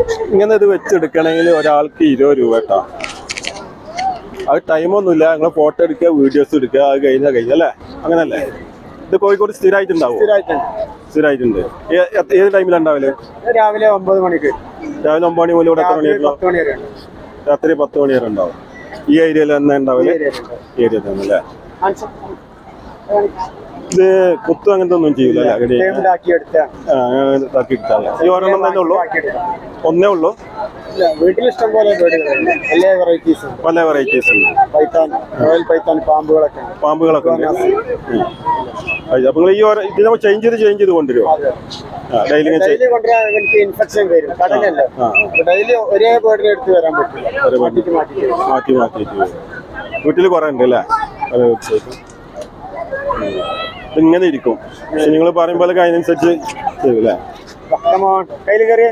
ഇങ്ങനെ ഇത് വെച്ചെടുക്കണമെങ്കിൽ ഒരാൾക്ക് ഇരുപത് രൂപ കേട്ടോ അത് ടൈമൊന്നുമില്ല നിങ്ങൾ ഫോട്ടോ എടുക്കുക വീഡിയോസ് എടുക്കുക അത് കഴിഞ്ഞാൽ കഴിഞ്ഞല്ലേ അങ്ങനല്ലേ ഇത് കോഴിക്കോട് സ്ഥിരമായിട്ടുണ്ടാവും സ്ഥിരമായിട്ടുണ്ട് സ്ഥിരമായിട്ടുണ്ട് ഏ- എ- ഏത് ടൈമിലാണ് ഉണ്ടാവില്ലേ ഇത് രാവിലെ ഒമ്പത് മണിക്ക് രാവിലെ ഒമ്പത് മണി മുതൽ ഇവിടെ എത്ര രാത്രി മണിയായിട്ടുണ്ടോ പത്ത് മണി വരെ ഉണ്ട് രാത്രി പത്ത് മണി വരെ ഉണ്ടാവും ഈ ഏരിയയിൽ തന്നെ ഉണ്ടാവില്ലേ ഏരിയയിലുണ്ട്. ഏരിയ തന്നെ അല്ലേ ആൻസർ. ഇത് കുത്തു അങ്ങനത്തെ ഒന്നും ചെയ്യൂല അല്ലേ അങ്ങനെ ടേബിൾ ആക്കി എടുത്ത ആ, അങ്ങനെ ഇതാക്കി എടുത്താൽ ഈ ഒരെണ്ണം തന്നെ ഉള്ളൂ ഒന്നേ ഉള്ളൂ ഇല്ല വീട്ടിൽ ഇഷ്ടം പോലെ ബേഡുകളുണ്ട് എല്ലാ വെറൈറ്റീസ് ഉണ്ട് പല വെറൈറ്റീസ് ഉണ്ട് പൈത്താൻ റോയൽ പൈത്താൻ പാമ്പുകളൊക്കെ ഉണ്ട് പാമ്പുകളൊക്കെ ഉണ്ട് അപ്പൊ നിങ്ങൾ ഈ ഒര- ഇതിനെ ചേഞ്ച് ചെയ്ത് ചേഞ്ച് ചെയ്ത് കൊണ്ടുവരുമോ ഡെയിലി ഡെയിലി കൊണ്ടുവരാൻ എനിക്ക് ഇൻഫെക്ഷൻ വരും കടലല്ല ആ. ഡെയിലി ഒരേ ബേർഡിനെ എടുത്ത് വരാൻ പറ്റില്ല മാറ്റിട്ട് മാറ്റിട്ട് മാറ്റി മാറ്റിയിട്ട് വരും. വീട്ടിൽ കുറെ ഉണ്ട് അല്ലേ അത് വെച്ചേക്കും. ഉം. ഇതിങ്ങനെ ഇരിക്കും പക്ഷെ നിങ്ങൾ പറയും പോലെ അതിനനുസരിച്ച് ചെയ്യും അല്ലേ കമോൺ കയ്യിൽ കയറിയ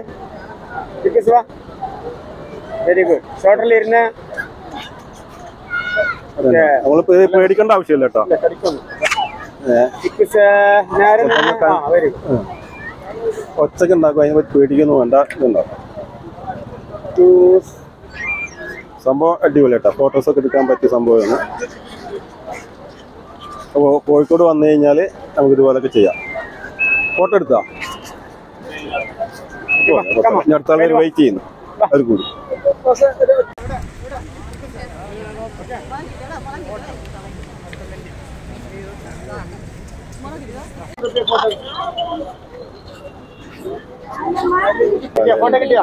വെരി ഗുഡ് ഷോൾഡറിൽ ഇരുന്ന് നമ്മളിപ്പോ ഇത് പേടിക്കേണ്ട ആവശ്യമില്ല കേട്ടോ കടിക്കുന്നു ചിക്കിസ് നേരെ നിന്ന് ആ വെരി ഗുഡ് ഒച്ചക്ക് ഉണ്ടാക്കും അതിനെ പറ്റി പേടിക്കൊന്നും വേണ്ട ഇതുണ്ടാവും സംഭവം അടിപൊളി കേട്ടോ ഫോട്ടോസ് ഒക്കെ എടുക്കാൻ പറ്റിയ സംഭവമാണ് അപ്പോൾ കോഴിക്കോട് വന്നു കഴിഞ്ഞാൽ നമുക്ക് ഇതുപോലൊക്കെ ചെയ്യാം ഫോട്ടോ എടുത്താ ഇനി അടുത്ത ആൾക്കാർ വെയിറ്റ് ചെയ്യുന്നു അവർ കൂടി ഫോട്ടോ കിട്ടിയോ